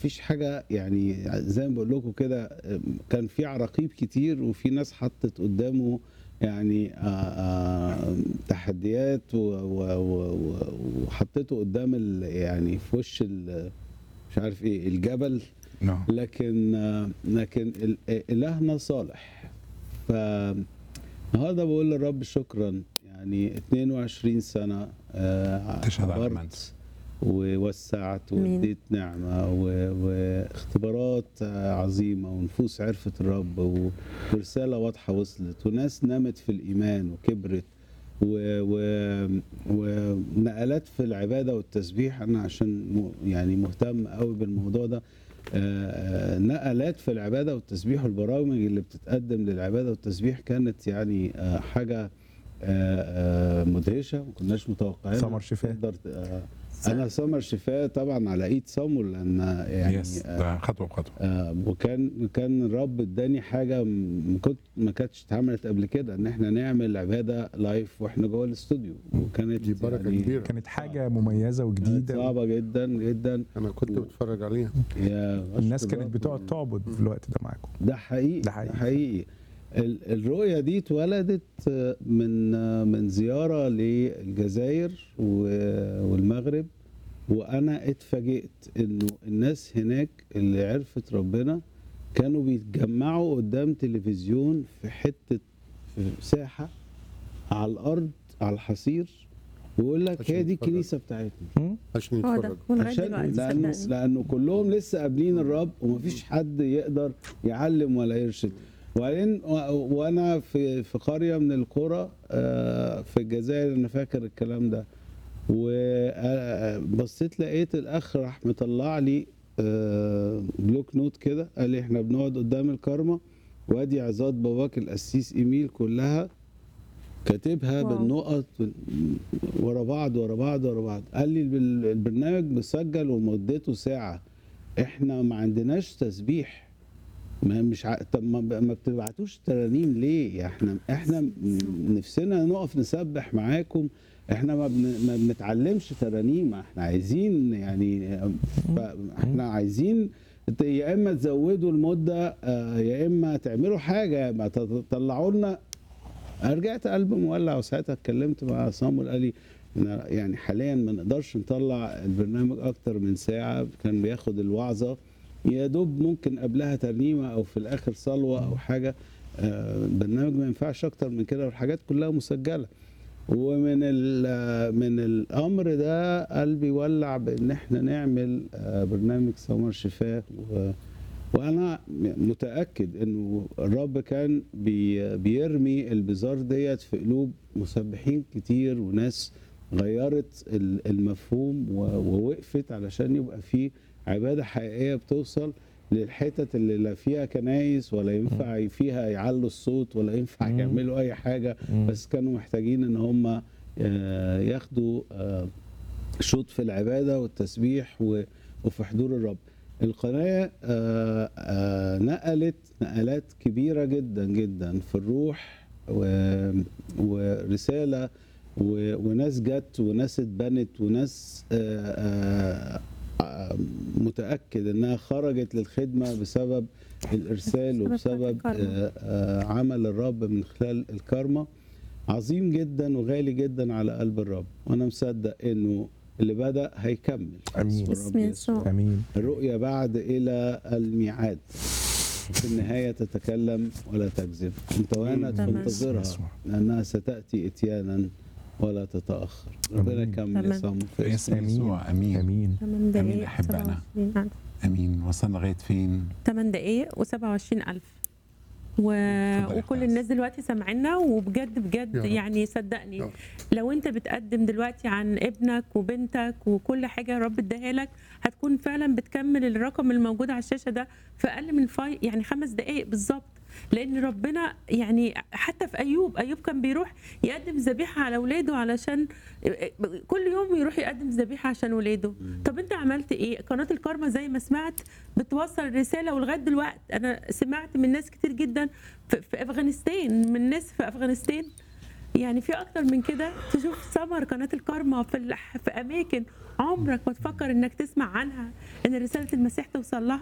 فيش حاجه يعني زي ما بقول لكم كده آه، كان في عراقيب كتير وفي ناس حطت قدامه يعني آه، آه، تحديات و- و- و- و- وحطيته قدام ال- يعني في وش ال- مش عارف ايه الجبل نعم لكن آه، لكن ال- إلهنا صالح فالنهارده بقول للرب شكرا يعني 22 سنة آه، تشهد على عبرت المنزل. ووسعت آمين. واديت نعمة و- واختبارات آه، عظيمة ونفوس عرفت الرب و- ورسالة واضحة وصلت وناس نمت في الإيمان وكبرت و... و... ونقلات في العبادة والتسبيح أنا عشان م... يعني مهتم قوي بالموضوع ده آه، آه، نقلات في العبادة والتسبيح والبرامج اللي بتتقدم للعبادة والتسبيح كانت يعني آه، حاجة آه، آه، مدهشة ما كناش متوقعين ثمر شفاء. تقدر ت- آه، أنا سمر شفاء طبعا على إيد صامول لأن يعني يس آه، ده خطوه بخطوه آه، وكان كان الرب اداني حاجه م- كنت ما كانتش اتعملت قبل كده ان احنا نعمل عباده لايف واحنا جوه الاستوديو وكانت دي بركه يعني كبيره كانت حاجه مميزه كانت وجديده صعبه جدا جدا انا كنت بتفرج عليها يا الناس أشكر كانت الرب. بتقعد تعبد في الوقت ده معاكم ده حقيقي ده ده حقيقي. حقيقي, حقيقي. ال- الرؤيه دي اتولدت آه، من آه، من زياره للجزائر و- والمغرب وانا اتفاجئت انه الناس هناك اللي عرفت ربنا كانوا بيتجمعوا قدام تلفزيون في حته في ساحه على الارض على الحصير ويقول لك عشان هي دي يتفرج. الكنيسه بتاعتنا مم؟ عشان هو ده يتفرج ولغايه عشان دلوقتي لانه صدقني. لانه كلهم لسه قابلين الرب ومفيش حد يقدر يعلم ولا يرشد وبعدين و- وانا في في قريه من القرى آه، في الجزائر انا فاكر الكلام ده وبصيت لقيت الاخ راح مطلع لي آه، بلوك نوت كده قال لي احنا بنقعد قدام الكرمه وادي عظات باباك القسيس ايميل كلها كاتبها واو. بالنقط ورا بعض ورا بعض ورا بعض قال لي البل- البرنامج مسجل ومدته ساعة احنا ما عندناش تسبيح ما مش ع... طب ما, ب- ما بتبعتوش ترانيم ليه يا احنا احنا م- نفسنا نقف نسبح معاكم احنا ما, بن... ما بنتعلمش ترانيم احنا عايزين يعني ف- احنا عايزين ت- يا اما تزودوا المده آه، يا اما تعملوا حاجه ما تطلعوا لنا أنا رجعت قلب مولع وساعتها اتكلمت مع صامول قال لي إن يعني حاليا ما نقدرش نطلع البرنامج اكتر من ساعه كان بياخد الوعظه يا دوب ممكن قبلها ترنيمه او في الاخر صلوه او حاجه آه، البرنامج ما ينفعش اكتر من كده والحاجات كلها مسجله ومن ال- من الامر ده قلبي ولع بان احنا نعمل آه، برنامج سمر شفاه و وانا متاكد انه الرب كان بي بيرمي البزار ديت في قلوب مسبحين كتير وناس غيرت ال- المفهوم و- ووقفت علشان يبقى في عباده حقيقيه بتوصل للحتت اللي لا فيها كنايس ولا ينفع فيها يعلوا الصوت ولا ينفع مم. يعملوا اي حاجه مم. بس كانوا محتاجين ان هم آه، ياخدوا آه، شوط في العباده والتسبيح و- وفي حضور الرب القناه آه، آه، نقلت نقلات كبيره جدا جدا في الروح و- ورساله و- وناس جت وناس اتبنت وناس آه، آه، آه، متاكد انها خرجت للخدمه بسبب الارسال بسبب وبسبب الكرمة. آه، آه، عمل الرب من خلال الكرمه عظيم جدا وغالي جدا على قلب الرب وانا مصدق انه اللي بدا هيكمل آمين. باسم باسم الرب يسوع. يسوع. امين الرؤيا بعد الى الميعاد في النهايه تتكلم ولا تكذب انت وانا تمام. تنتظرها يسوع. لانها ستاتي اتيانا ولا تتاخر ربنا آمين. يكمل تمام. يسوع في باسم اسم امين يسوع امين امين 8 دقائق أمين أحبائنا. 27 امين وصلنا لغايه فين 8 دقائق و27 ألف و... اتفضل يا وكل أخويا. الناس دلوقتي سامعينا وبجد بجد يا رب. يعني صدقني يا رب. لو انت بتقدم دلوقتي عن ابنك وبنتك وكل حاجه رب اداها لك هتكون فعلا بتكمل الرقم الموجود على الشاشه ده في اقل من فاي يعني خمس دقائق بالظبط لان ربنا يعني حتى في ايوب ايوب كان بيروح يقدم ذبيحه على اولاده علشان كل يوم يروح يقدم ذبيحه عشان ولاده طب انت عملت ايه قناه الكارما زي ما سمعت بتوصل رساله ولغايه دلوقتي انا سمعت من ناس كتير جدا في, في افغانستان من ناس في افغانستان يعني في اكتر من كده تشوف ثمر قناه الكارما في الح- في اماكن عمرك ما تفكر انك تسمع عنها ان رساله المسيح توصل لها